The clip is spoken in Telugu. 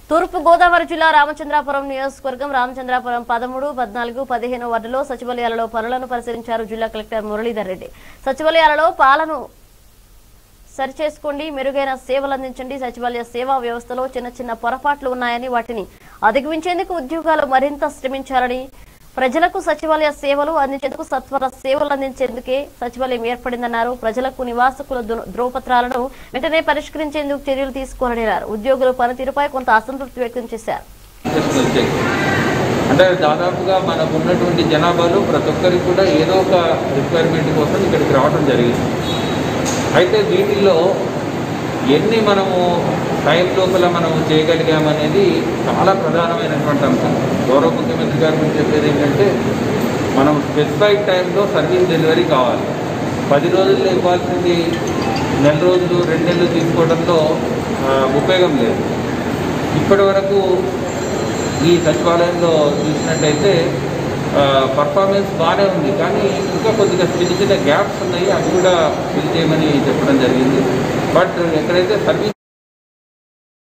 తూర్పు గోదావరి జిల్లా రామచంద్రాపురం నియోజకవర్గం రామచంద్రాపురం పదమూడు పద్నాలుగు పదిహేను వార్డులో సచివాలయాలలో పనులను పరిశీలించారు జిల్లా కలెక్టర్ మురళీధర్ రెడ్డి సచివాలయాలలో పాలను సరిచేసుకోండి మెరుగైన సేవలు అందించండి సచివాలయ సేవా వ్యవస్థలో చిన్న చిన్న పొరపాట్లు ఉన్నాయని వాటిని అధిగమించేందుకు ఉద్యోగాలు మరింత శ్రమించాలని ప్రజలకు సచివాలయ సేవలు అందించేందుకు సత్వర సేవలు అందించేందుకే సచివాలయం ఏర్పడిందన్నారు ప్రజలకు నివాసకుల ధృ- ధ్రువపత్రాలను వెంటనే పరిష్కరించేందుకు చర్యలు తీసుకోవాలని అన్నారు ఉద్యోగుల పనితీరుపై కొంత అసంతృప్తి వ్యక్తం చేశారు ఇంట్రెస్ట్ వచ్చాయి అంటే దాదాపుగా మనకు ఉన్నటువంటి జనాభాలో ప్రతి ఒక్కరికి కూడా ఏదో ఒక రిక్వైర్మెంట్ కోసం ఇక్కడికి రావడం జరిగింది అయితే వీటిల్లో ఎన్ని మనము టైం లోపల మనం చేయగలిగామనేది చాలా ప్రధానమైనటువంటి అంశం గౌరవ ముఖ్యమంత్రి గారు మీరు చెప్పేది ఏంటంటే మనం స్పెసిఫైడ్ టైంలో సర్వీస్ డెలివరీ కావాలి పది రోజుల్లో ఇవ్వాల్సింది నెల రోజులు రెండు నెలలు తీసుకోవడంలో ఆ, ఉపయోగం లేదు ఇప్పటి వరకు ఈ సచివాలయంలో చూసినట్టయితే పర్ఫార్మెన్స్ బాగానే ఉంది కానీ ఇంకా కొద్దిగా చిన్న చిన్న గ్యాప్స్ ఉన్నాయి అవి కూడా ఫిల్ చేయమని చెప్పడం జరిగింది బట్ ఎక్కడైతే సర్వీస్